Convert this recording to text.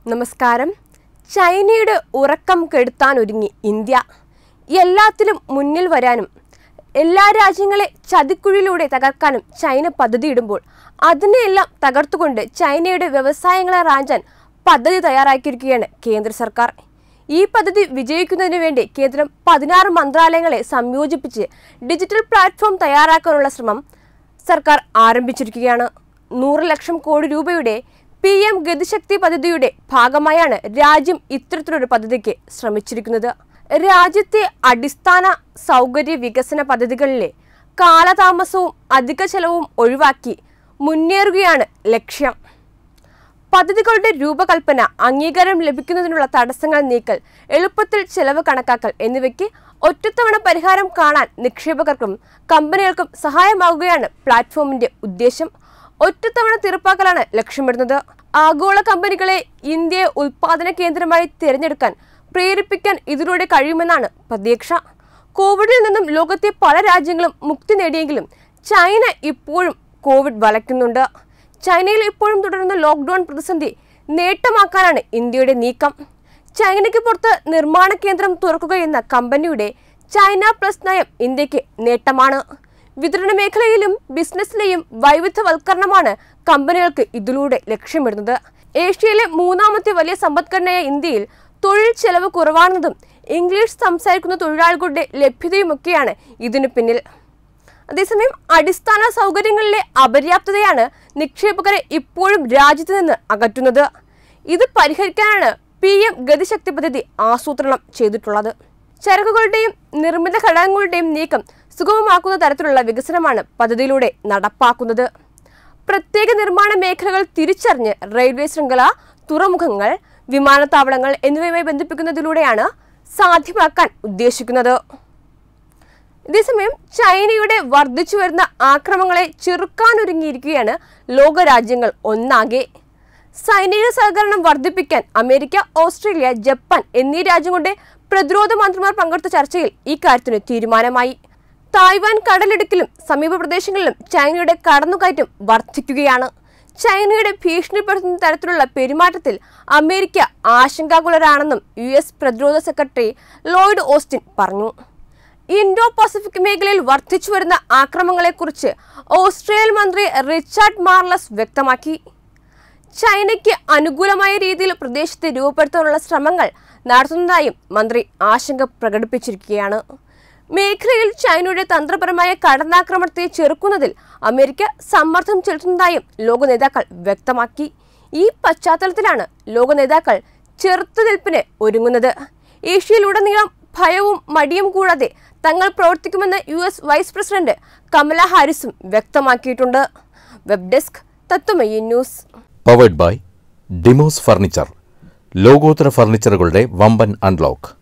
നമസ്കാരം ചൈനയുടെ ഉറക്കം കെടുത്താനൊരുങ്ങി ഇന്ത്യ എല്ലാത്തിലും മുന്നിൽ വരാനും എല്ലാ രാജ്യങ്ങളെ ചതിക്കുഴിയിലൂടെ തകർക്കാനും ചൈന പദ്ധതിയിടുമ്പോൾ അതിനെയെല്ലാം തകർത്തുകൊണ്ട് ചൈനയുടെ വ്യവസായങ്ങളെ റാഞ്ചാൻ പദ്ധതി തയ്യാറാക്കിയിരിക്കുകയാണ് കേന്ദ്ര സർക്കാർ ഈ പദ്ധതി വിജയിക്കുന്നതിന് വേണ്ടി കേന്ദ്രം പതിനാറ് മന്ത്രാലയങ്ങളെ സംയോജിപ്പിച്ച് ഡിജിറ്റൽ പ്ലാറ്റ്ഫോം തയ്യാറാക്കാനുള്ള ശ്രമം സർക്കാർ ആരംഭിച്ചിരിക്കുകയാണ് നൂറ് ലക്ഷം കോടി രൂപയുടെ പി എം ഗതിശക്തി പദ്ധതിയുടെ ഭാഗമായാണ് രാജ്യം ഇത്തരത്തിലൊരു പദ്ധതിക്ക് ശ്രമിച്ചിരിക്കുന്നത് രാജ്യത്തെ അടിസ്ഥാന സൗകര്യ വികസന പദ്ധതികളിലെ കാലതാമസവും അധിക ചെലവും ഒഴിവാക്കി മുന്നേറുകയാണ് ലക്ഷ്യം പദ്ധതികളുടെ രൂപകൽപ്പന അംഗീകാരം ലഭിക്കുന്നതിനുള്ള തടസ്സങ്ങൾ നീക്കൽ എളുപ്പത്തിൽ ചെലവ് കണക്കാക്കൽ എന്നിവയ്ക്ക് ഒറ്റത്തവണ പരിഹാരം കാണാൻ നിക്ഷേപകർക്കും കമ്പനികൾക്കും സഹായമാകുകയാണ് പ്ലാറ്റ്ഫോമിന്റെ ഉദ്ദേശം ഒറ്റത്തവണ തീർപ്പാക്കലാണ് ലക്ഷ്യമിടുന്നത് ആഗോള കമ്പനികളെ ഇന്ത്യയെ ഉൽപാദന കേന്ദ്രമായി തിരഞ്ഞെടുക്കാൻ പ്രേരിപ്പിക്കാൻ ഇതിലൂടെ കഴിയുമെന്നാണ് പ്രതീക്ഷ കോവിഡിൽ നിന്നും ലോകത്തെ പല രാജ്യങ്ങളും മുക്തി നേടിയെങ്കിലും ചൈന ഇപ്പോഴും കോവിഡ് വലയ്ക്കുന്നുണ്ട് ചൈനയിൽ ഇപ്പോഴും തുടരുന്ന ലോക്ക്ഡൌൺ പ്രതിസന്ധി നേട്ടമാക്കാനാണ് ഇന്ത്യയുടെ നീക്കം ചൈനയ്ക്ക് പുറത്ത് നിർമ്മാണ കേന്ദ്രം തുറക്കുകയെന്ന കമ്പനിയുടെ ചൈന പ്ലസ് നയം ഇന്ത്യക്ക് നേട്ടമാണ് വിതരണ മേഖലയിലും ബിസിനസ്സിലെയും വൈവിധ്യവൽക്കരണമാണ് കമ്പനികൾക്ക് ഇതിലൂടെ ലക്ഷ്യമിടുന്നത് ഏഷ്യയിലെ മൂന്നാമത്തെ വലിയ സമ്പദ്ഘടനയായ ഇന്ത്യയിൽ തൊഴിൽ ചെലവ് കുറവാണെന്നതും ഇംഗ്ലീഷ് സംസാരിക്കുന്ന തൊഴിലാളികളുടെ ലഭ്യതയുമൊക്കെയാണ് ഇതിനു പിന്നിൽ അതേസമയം അടിസ്ഥാന സൗകര്യങ്ങളിലെ അപര്യാപ്തതയാണ് നിക്ഷേപകരെ ഇപ്പോഴും രാജ്യത്ത് നിന്ന് അകറ്റുന്നത് ഇത് പരിഹരിക്കാനാണ് പി എം ഗതിശക്തി പദ്ധതി ആസൂത്രണം ചെയ്തിട്ടുള്ളത് ചരക്കുകളുടെയും നിർമ്മിത ഘടകങ്ങളുടെയും നീക്കം സുഗമമാക്കുന്ന തരത്തിലുള്ള വികസനമാണ് പദ്ധതിയിലൂടെ നടപ്പാക്കുന്നത് പ്രത്യേക നിർമ്മാണ മേഖലകൾ തിരിച്ചറിഞ്ഞ് റെയിൽവേ ശൃംഖല തുറമുഖങ്ങൾ വിമാനത്താവളങ്ങൾ എന്നിവയുമായി ബന്ധിപ്പിക്കുന്നതിലൂടെയാണ് സാധ്യമാക്കാൻ ഉദ്ദേശിക്കുന്നത് അതേസമയം ചൈനയുടെ വർദ്ധിച്ചു വരുന്ന ആക്രമണങ്ങളെ ചെറുക്കാനൊരുങ്ങിയിരിക്കുകയാണ് ലോകരാജ്യങ്ങൾ ഒന്നാകെ സൈനിക സഹകരണം വർദ്ധിപ്പിക്കാൻ അമേരിക്ക ഓസ്ട്രേലിയ ജപ്പാൻ എന്നീ രാജ്യങ്ങളുടെ പ്രതിരോധ മന്ത്രിമാർ പങ്കെടുത്ത ചർച്ചയിൽ ഈ കാര്യത്തിന് തീരുമാനമായി തായ്വാൻ കടലിടുക്കിലും സമീപ പ്രദേശങ്ങളിലും ചൈനയുടെ കടന്നുകയറ്റം വർദ്ധിക്കുകയാണ് ചൈനയുടെ ഭീഷണിപ്പെടുത്തുന്ന തരത്തിലുള്ള പെരുമാറ്റത്തിൽ അമേരിക്ക ആശങ്കാകുലരാണെന്നും യു എസ് പ്രതിരോധ സെക്രട്ടറി ലോയിഡ് ഓസ്റ്റിൻ പറഞ്ഞു ഇൻഡോ പസഫിക് മേഖലയിൽ വർദ്ധിച്ചു വരുന്ന ആക്രമണങ്ങളെക്കുറിച്ച് ഓസ്ട്രേലിയൻ മന്ത്രി റിച്ചാർഡ് മാർലസ് വ്യക്തമാക്കി ചൈനയ്ക്ക് അനുകൂലമായ രീതിയിൽ പ്രദേശത്തെ രൂപപ്പെടുത്താനുള്ള ശ്രമങ്ങൾ നടത്തുന്നതായും മന്ത്രി ആശങ്ക പ്രകടിപ്പിച്ചിരിക്കുകയാണ് മേഖലയിൽ ചൈനയുടെ തന്ത്രപരമായ കടന്നാക്രമണത്തെ ചെറുക്കുന്നതിൽ അമേരിക്ക സമ്മർദ്ദം ചെലുത്തുന്നതായും ലോക നേതാക്കൾ വ്യക്തമാക്കി ഈ പശ്ചാത്തലത്തിലാണ് ലോക നേതാക്കൾ ചെറുത്തുനിൽപ്പിന് ഒരുങ്ങുന്നത് ഏഷ്യയിലുടനീളം ഭയവും മടിയും കൂടാതെ തങ്ങൾ പ്രവർത്തിക്കുമെന്ന് U S vice president Kamala ഹാരിസും വ്യക്തമാക്കിയിട്ടുണ്ട് web desk Tatwamayi news powered by Demos furniture ലോകോത്തര ഫർണിച്ചറുകളുടെ വമ്പൻ അൺലോക്ക്